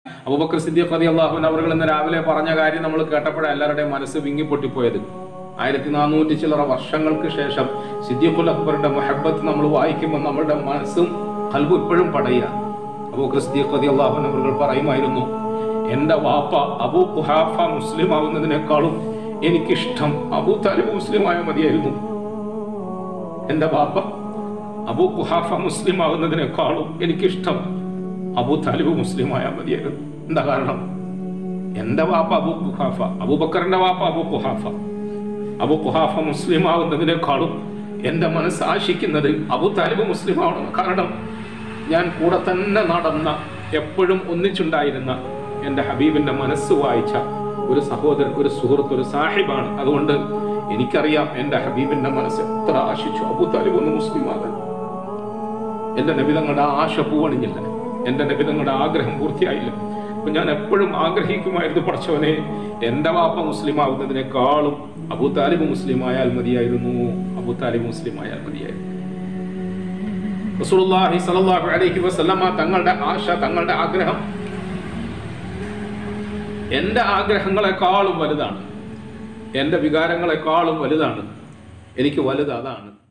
അബൂബക്കർ സിദ്ദീഖ് റതി അള്ളാഹുൻ അവർ ഇന്ന് രാവിലെ പറഞ്ഞ കാര്യം നമ്മൾ കേട്ടപ്പോഴാണ് എല്ലാവരുടെയും മനസ്സ് വിങ്ങി പൊട്ടിപ്പോയത് ആയിരത്തി നാനൂറ്റി ചില്ലറ വർഷങ്ങൾക്ക് ശേഷം സിദ്ദീഖുൽ അക്ബറിന്റെ മൊഹബത്ത് നമ്മൾ വായിക്കുമ്പോൾ നമ്മുടെ മനസ്സും കൽബും ഇപ്പോഴും പടയുക അബൂബക്കർ സിദ്ദീഖ് റതി അള്ളാഹുൻ അവർ പറയുമായിരുന്നു എന്റെ വാപ്പ അബൂ കുഹാഫ മുസ്ലിം ആവുന്നതിനേക്കാളും എനിക്കിഷ്ടം അബൂ താലിബ് മുസ്ലിമായ മതിയായിരുന്നു എന്റെ ബാപ്പ അബൂ കുഹാഫ മുസ്ലിം ആകുന്നതിനേക്കാളും എനിക്കിഷ്ടം അബൂ താലിബ് മുസ്ലിം ആയാൽ മതിയായിരുന്നു എന്താ കാരണം എന്റെ വാപ്പ അബൂ കുഹാഫ അബൂബക്കറിന്റെ വാപ്പ അബൂ കുഹാഫ അബൂ കുഹാഫ മുസ്ലിം ആവുന്നതിനേക്കാളും എന്റെ മനസ്സ് ആശിക്കുന്നത് അബൂ താലിബ് മുസ്ലിം ആവണം കാരണം ഞാൻ കൂടെ തന്നെ നടന്ന എപ്പോഴും ഒന്നിച്ചുണ്ടായിരുന്ന എൻ്റെ ഹബീബിന്റെ മനസ്സ് വായിച്ച ഒരു സഹോദരൻ ഒരു സുഹൃത്ത് ഒരു സാഹിബാണ് അതുകൊണ്ട് എനിക്കറിയാം എൻ്റെ ഹബീബിന്റെ മനസ്സ് എത്ര ആശിച്ചു അബൂ താലിബ് ഒന്ന് മുസ്ലിം ആകാൻ എൻ്റെ നബിതങ്ങളുടെ ആശ പൂവണിഞ്ഞില്ല എൻ്റെ നബിതങ്ങളുടെ ആഗ്രഹം പൂർത്തിയായില്ല അപ്പൊ ഞാൻ എപ്പോഴും ആഗ്രഹിക്കുമായിരുന്നു പഠിച്ചവനെ എൻ്റെ വാപ്പ മുസ്ലിം ആവുന്നതിനേക്കാളും അബൂ താലിബ് മുസ്ലിം ആയാൽ മതിയായിരുന്നു അബൂ താലിബ് മുസ്ലിം ആയാൽ മതിയായിരുന്നു റസൂലുള്ളാഹി സ്വല്ലല്ലാഹു അലൈഹി വസല്ലമ തങ്ങളുടെ ആശ തങ്ങളുടെ ആഗ്രഹം എൻ്റെ ആഗ്രഹങ്ങളെക്കാളും വലുതാണ് എൻ്റെ വികാരങ്ങളെക്കാളും വലുതാണ് എനിക്ക് വലുത് അതാണ്